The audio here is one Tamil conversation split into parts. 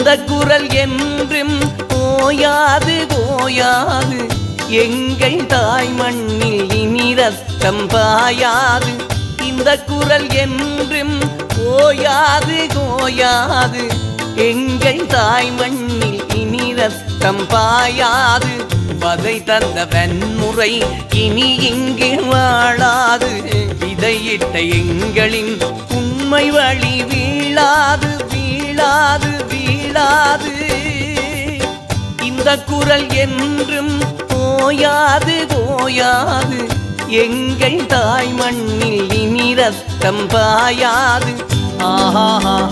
இந்த குரல் என்றும் ஓயாது ஓயாது எங்கள் தாய் மண்ணில் இனி ரத்தம் பாயாது இந்த குரல் என்றும் ஓயாது ஓயாது எங்கள் தாய் மண்ணில் இனி ரத்தம் பாயாது வதை தந்த வன்முறை இனி இங்கு வாழாது விதையிட்ட எங்களின் உண்மை வழி வீழாது வீழாது வீழாது இந்த குரல் என்றும் ஓயாது ஓயாது எங்கள் தாய் மண்ணில் இனி ரத்தம் பாயாது ஆஹா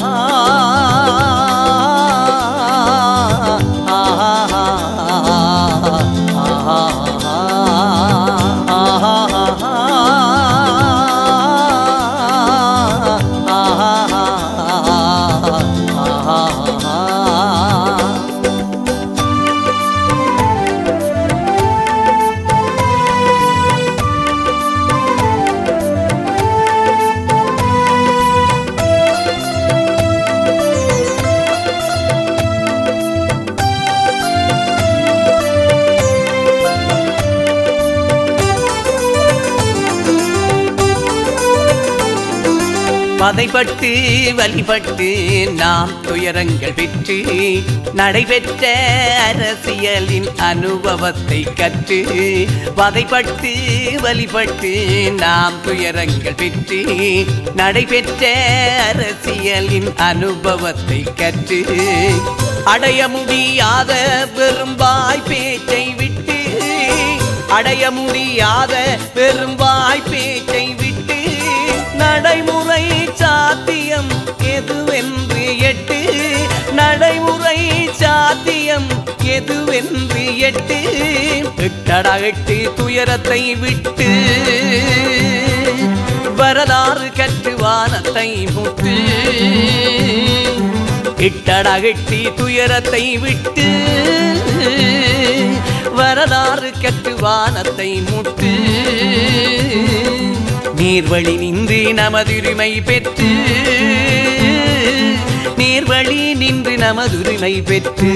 பதைப்பட்டு வழிபட்டு நாம் துயரங்கள் பெற்று நடைபெற்ற அரசியலின் அனுபவத்தை கற்று வதைப்பட்டு வழிபட்டு நாம் துயரங்கள் பெற்று நடைபெற்ற அரசியலின் அனுபவத்தை கற்று அடைய முடியாத பெரும்பாய் பேச்சை விட்டு அடைய முடியாத பெரும்பாய் பேச்சை விட்டு நடைமுறை சாத்தியம் எதுவென்று எட்டு நடைமுறை சாத்தியம் எதுவென்று எட்டு எட்டடா எட்டு துயரத்தை விட்டு வரலாறு கற்று வானத்தை முட்டு இட்டடா எட்டி துயரத்தை விட்டு வரலாறு கற்று வானத்தை முட்டு நீர்வழி நின்று நமதுரிமை பெற்று நீர்வழி நின்று நமதுரிமை பெற்று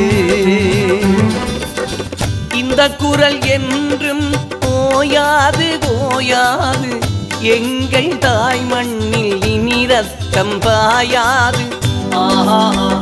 இந்த குரல் என்றும் ஓயாது ஓயாது எங்கள் தாய் மண்ணில் இனி ரத்தம் பாயாது ஆஹா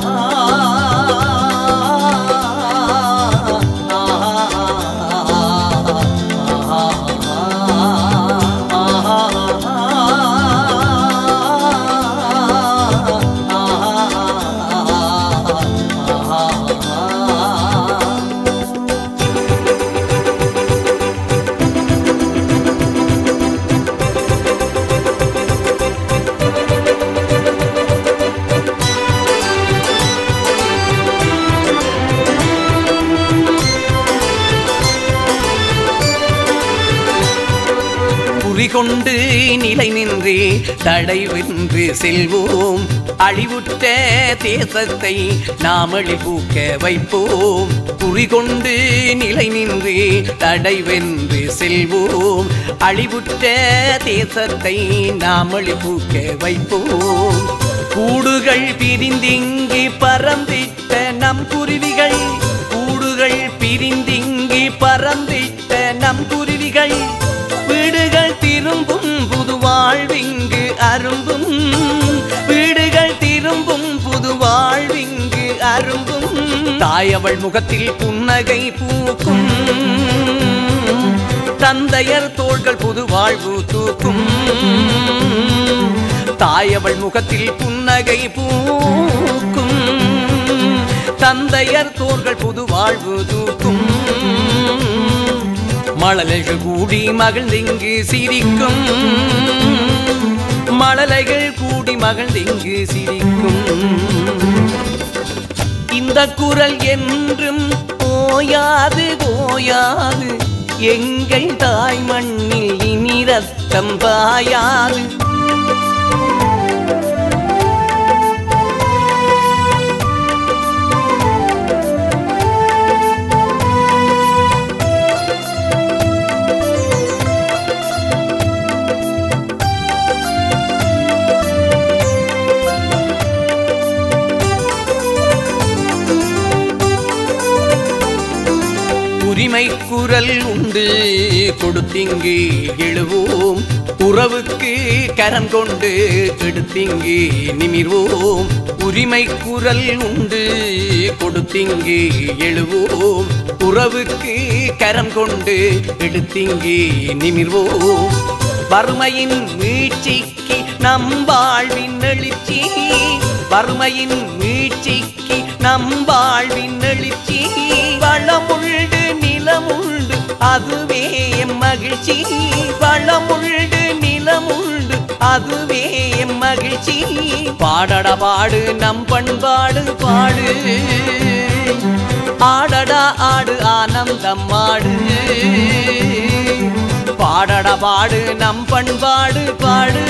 குறிகொண்டு நிலை நின்று தடை வென்று செல்வோம் அழிவுற்ற தேசத்தை நாம் அழிபூக்க வைப்போம் குறிகொண்டு நிலை நின்று தடை வென்று செல்வோம் அழிவுற்ற தேசத்தை நாம் அழிபூக்க வைப்போம் கூடுகள் பிரிந்திங்கி பறந்திட்ட நம் குருவிகள் கூடுகள் பிரிந்திங்கி பறந்திட்ட நம் குருவிகள் வீடுகள் திரும்பும் புது வாழ்விங்கு அரும்பும் வீடுகள் திரும்பும் புது வாழ்விங்கு அரும்பும் தாயவள் முகத்தில் புன்னகை பூக்கும் தந்தையர் தோள்கள் புது வாழ்வு தூக்கும் தாயவள் முகத்தில் புன்னகை பூக்கும் தந்தையர் தோள்கள் புது வாழ்வு தூக்கும் மழலைகள் கூடி மகிழ்ந்திங்கு சிரிக்கும் மழலைகள் கூடி மகிழ்ந்திங்கு சிரிக்கும் இந்த குரல் என்றும் ஓயாது ஓயாது எங்கள் தாய் மண்ணில் இனி ரத்தம் பாயாது உரிமை குரல் உண்டு கொடுத்திங்கு எழுவோம் உறவுக்கு கரம் கொண்டு கெடுத்திங்கு நிமிர்வோம் உரிமை குரல் உண்டு கொடுத்திங்கு எழுவோம் உறவுக்கு கரம் கொண்டு எடுத்திங்கு நிமிர்வோம் வறுமையின் மீட்சிக்கு நம் வாழ்வின் எழுச்சி வறுமையின் மீட்சிக்கு நம் வாழ்வின் எழுச்சி வளமுண்டு நிலமுண்டு அதுவே எம் மகிழ்ச்சி வளமுண்டு நிலமுண்டு அதுவே எம் மகிழ்ச்சி பாடட பாடு நம் பண்பாடு பாடு ஆடடா ஆடு ஆனந்தம் ஆடு பாடட பாடு நம் பண்பாடு பாடு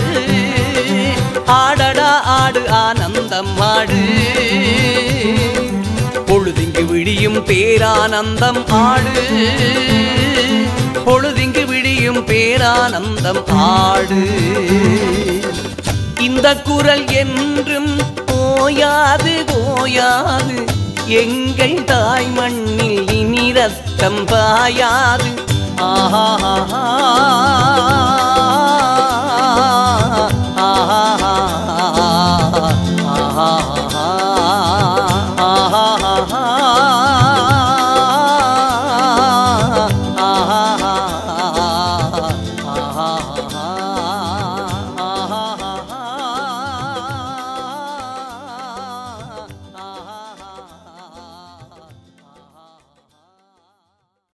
ஆடடா ஆடு ஆனந்தம் ஆடு பொழுதிங்கு விடியும் பேரானந்தம் ஆடு பொழுதிங்கு விடியும் பேரானந்தம் ஆடு இந்த குரல் என்றும் ஓயாது ஓயாது எங்கள் தாய் மண்ணில் இனி ரத்தம் பாயாது ஆஹா ஆஹா